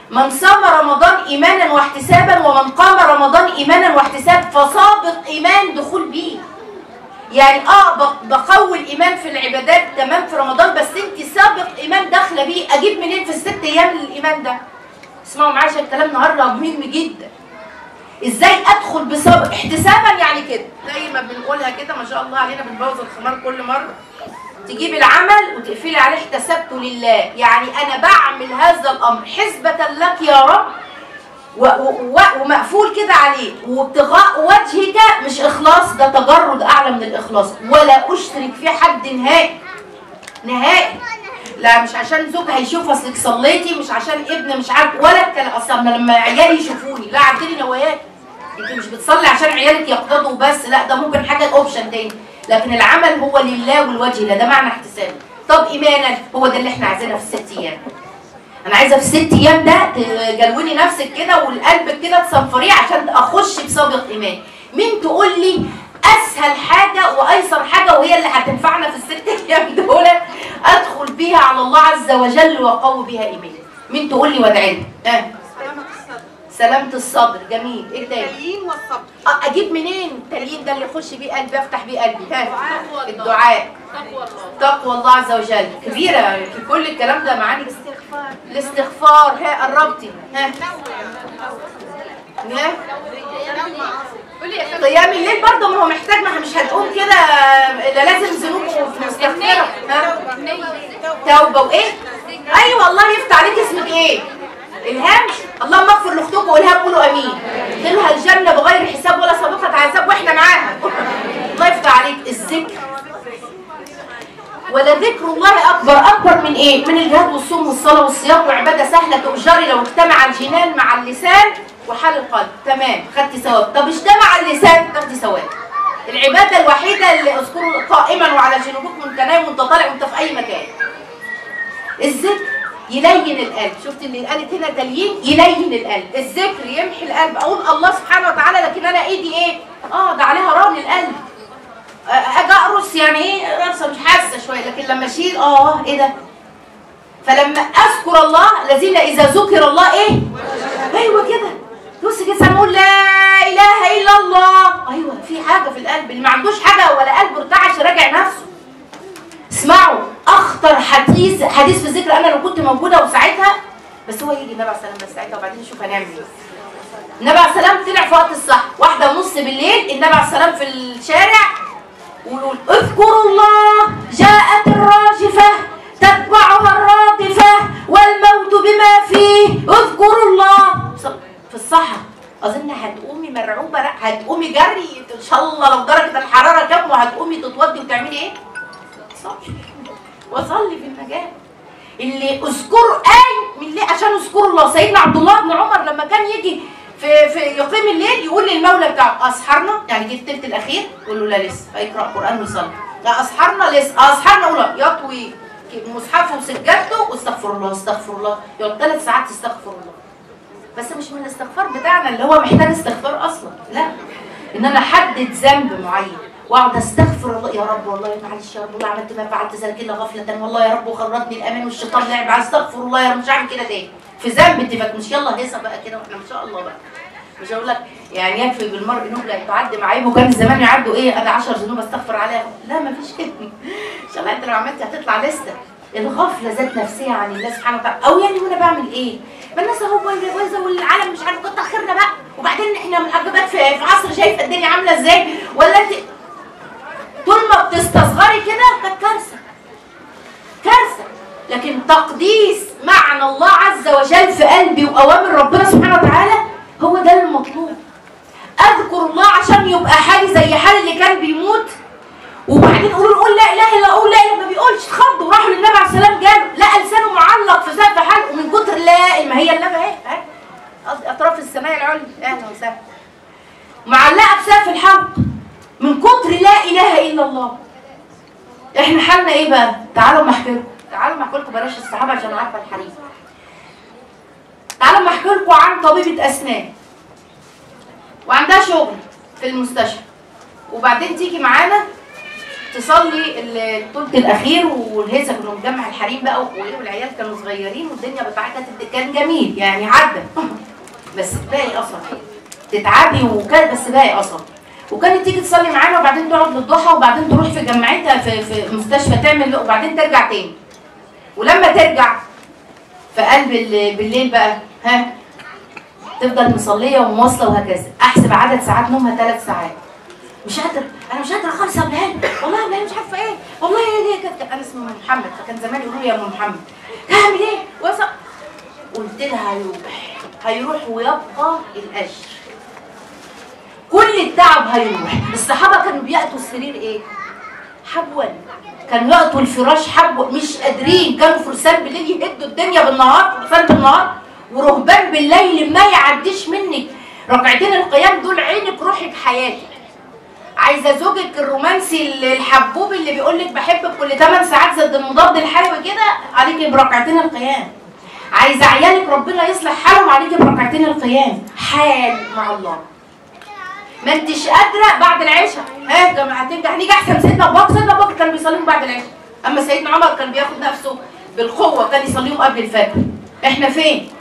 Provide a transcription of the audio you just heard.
من صام رمضان ايمانا واحتسابا ومن قام رمضان ايمانا واحتسابا فسابق ايمان دخول بيه يعني اه ب- بقوي الايمان في العبادات تمام في رمضان بس انت سابق ايمان داخله بيه اجيب منين في الست ايام الايمان ده اسمعوا معايا عشان الكلام النهارده مهم جدا ازاي ادخل بسابق احتسابا يعني كده زي ما بنقولها كده ما شاء الله علينا بنبوظ الخمار كل مره تجيب العمل وتقفلي عليه احتسبته لله يعني انا بعمل هذا الامر حسبة لك يا رب و و و ومقفول كده عليه وابتغاء وجهك مش اخلاص ده تجرد اعلى من الاخلاص ولا اشترك فيه حد نهائي نهائي لا مش عشان زوج هيشوف اصلك صليتي مش عشان ابن مش عارف ولا الكلام اصلا أنا لما عيالي يشوفوني لا عدلي نواياك انت مش بتصلي عشان عيالك يقتضوا بس لا ده ممكن حاجه اوبشن تاني لكن العمل هو لله والوجه له ده معنى احتساب طب ايمانا هو ده اللي احنا عايزينه في الست ايام انا عايزه في الست ايام ده تجلوني نفسك كده والقلب كده تصنفريه عشان اخش بسابق ايمان مين تقول لي اسهل حاجه وايسر حاجه وهي اللي هتنفعنا في الست ايام دول ادخل بيها على الله عز وجل واقوي بيها ايماني مين تقول لي وادعي لي آه. سلامة الصدر سلامه الصدر جميل ايه تاني التليين والصبر آه، اجيب منين التليين ده اللي يخش بيه قلبي افتح بيه قلبي ها الدعاء. الدعاء تقوى الله تقوى الله عز وجل كبيره في كل الكلام ده معاني استغفار الاستغفار ها قربتي ها ها قولي يا سلمى قيام الليل برضه ما هو محتاج ما مش هتقوم كده لا لازم ذنوب مستغفره ها توبه وايه ايوه الله يفتح عليك اسمك ايه الهام اللهم اغفر لاختكم والهام قولوا امين دخلها الجنه بغير حساب ولا سابقه عذاب واحنا معاها الله يفتح عليك الذكر ولذكر الله اكبر اكبر من ايه من الجهاد والصوم والصلاه والصيام وعباده سهله تؤجري لو اجتمع الجنان مع اللسان وحال القلب تمام خدتي ثواب طب اجتمع اللسان تاخدي ثواب العباده الوحيده اللي اذكره قائما وعلى جنوبكم وانت نايم وانت طالع وانت في اي مكان الذكر يلين القلب شفت اللي قالت هنا تليين يلين القلب الذكر يمحي القلب اقول الله سبحانه وتعالى لكن انا ايدي ايه اه ده عليها ران القلب اجي اقرص يعني ايه رقصه مش حاسه شويه لكن لما اشيل اه ايه ده فلما اذكر الله الذين اذا ذكر الله ايه ايوه كده بص كده سنقول لا اله الا الله ايوه في حاجه في القلب اللي ما عندوش حاجه ولا قلبه ارتعش راجع نفسه اسمعوا اخطر حديث حديث في الذكر انا لو كنت موجوده وساعتها بس هو يجي النبي عليه السلام بس ساعتها وبعدين نشوف هنعمل ايه النبي عليه السلام طلع في وقت الصح واحده ونص بالليل النبي عليه السلام في الشارع ويقول اذكروا الله جاءت الراجفة تتبعها الرادفة والموت بما فيه اذكروا الله في الصحة أظن هتقومي مرعوبة لا هتقومي جري إن شاء الله لو درجة الحرارة كام وهتقومي تتودي وتعملي إيه؟ صلي وصلي في المجال اللي اذكروا آي من ليه عشان اذكروا الله سيدنا عبد الله بن عمر لما كان يجي في, في يقيم الليل يقول للمولى بتاعه اسحرنا يعني جه التلت الاخير يقول له لا لسه فيقرا قران ويصلي لا اسحرنا لسه اسحرنا اقول له يطوي مصحفه وسجادته واستغفر الله استغفر الله يقعد ثلاث ساعات يستغفر الله بس مش من الاستغفار بتاعنا اللي هو محتاج استغفار اصلا لا ان انا احدد ذنب معين واقعد استغفر الله يا رب والله معلش يا رب والله عملت ما فعلت ذلك الا غفله والله يا رب وخرجني الامان والشيطان لعب على استغفر الله يا رب مش هعمل كده تاني في ذنب اتفاق مش يلا هيصه بقى كده واحنا ما شاء الله بقى مش هقول لك يعني يكفي بالمرء نبله تعدي معايبه كان زمان يعدوا ايه انا 10 ذنوب استغفر عليها لا ما فيش كده ان شاء الله انت لو عملت هتطلع لسته الغفله ذات نفسيه عن الله سبحانه وتعالى او يعني وانا بعمل ايه ما الناس اهو بايظه بايظه والعالم مش عارف كتر خيرنا بقى وبعدين احنا محجبات في في عصر شايفه الدنيا عامله ازاي ولا انت طول ما بتستصغري كده كانت كارثه كارثه لكن تقديس معنى الله عز وجل في قلبي واوامر ربنا سبحانه وتعالى هو ده المطلوب اذكر الله عشان يبقى حالي زي حال اللي كان بيموت وبعدين قولوا نقول لا اله الا اقول لا اله ما بيقولش اتخض وراحوا للنبي عليه السلام جاب لقى لسانه معلق في سقف حلقه من كتر لا ما هي النبي اهي اهي اطراف السماء العليا اهلا وسهلا معلقه في سقف الحلق من كتر لا اله الا الله احنا حالنا ايه بقى تعالوا ما احكي لكم تعالوا ما احكي لكم بلاش الصحابه عشان عارفه الحديث تعالوا ما احكي لكم عن طبيبه اسنان وعندها شغل في المستشفى وبعدين تيجي معانا تصلي ال- الثلث الاخير والهيصه كنا بنجمع الحريم بقى وايه والعيال كانوا صغيرين والدنيا بتاعتها كانت- كان جميل يعني عدى بس باقي اثر تتعبي وكان بس باقي اثر وكانت تيجي تصلي معانا وبعدين تقعد للضحى وبعدين تروح في جامعتها في في مستشفى تعمل وبعدين ترجع تاني ولما ترجع في قلب ال- بالليل بقى ها تفضل مصليه ومواصله وهكذا احسب عدد ساعات نومها ثلاث ساعات مش قادر انا مش قادره خالص يا ابراهيم والله يا ابراهيم مش عارفه ايه والله هي دي كانت انا اسمي أم محمد فكان زمان يقولوا لي يا ام محمد هعمل ايه وصل قلت لها هيروح هيروح ويبقى الاجر كل التعب هيروح الصحابه كانوا بيأتوا السرير ايه حبوا كانوا يأتوا الفراش حبوا مش قادرين كانوا فرسان بالليل يهدوا الدنيا بالنهار فرسان بالنهار ورهبان بالليل ما يعديش منك ركعتين القيام دول عينك روحك حياتك عايزه زوجك الرومانسي الحبوب اللي بيقول لك بحبك كل 8 ساعات ضد المضاد الحيوي كده عليكي بركعتين القيام عايزه عيالك ربنا يصلح حالهم عليكي بركعتين القيام حال مع الله ما انتش قادره بعد العشاء ها جماعتين ده هنيجي احسن سيدنا ابو بكر سيدنا ابو بكر كان بيصليهم بعد العشاء اما سيدنا عمر كان بياخد نفسه بالقوه كان يصليهم قبل الفجر احنا فين